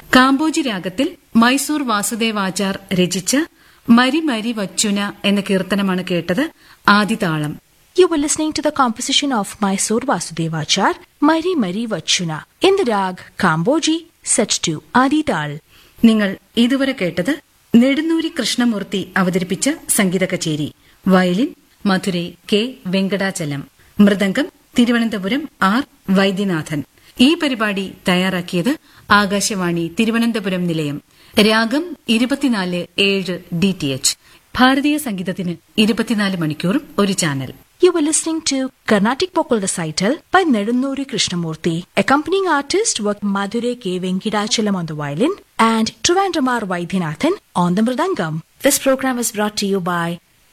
കാമ്പോജി രാഗത്തിൽ മൈസൂർ വാസുദേവാചാർ രചിച്ച മരി മരി വച്ചുന എന്ന കീർത്തനമാണ് കേട്ടത് ആദിതാളം You were listening to the composition of Mysore Vasudevachar, Mari Mari Vachuna, in the rag Kamboji, set to Adi Tal. നിങ്ങൾ ഇതുവരെ കേട്ടത് നെടുന്നൂരി കൃഷ്ണമൂർത്തി അവതരിപ്പിച്ച സംഗീത കച്ചേരി violin Madurai K Venkatachalam mridangam Thiruvananthapuram R Vaidyanathan ഈ പരിപാടി തയ്യാറാക്കിയത് ആകാശവാണി തിരുവനന്തപുരം നിലയം രാഗം ഇരുപത്തിനാല് ഏഴ് ഡി ടി എച്ച് ഭാരതീയ സംഗീതത്തിന് ഇരുപത്തിനാല് മണിക്കൂറും ഒരു channel You were listening to Carnatic Vocal Recital by Nedunuri Krishnamurti. Accompanying artist were Madhure K. Venkidachalam on the violin and Trivandramar Vaidyanathan on the mridangam. This program was brought to you by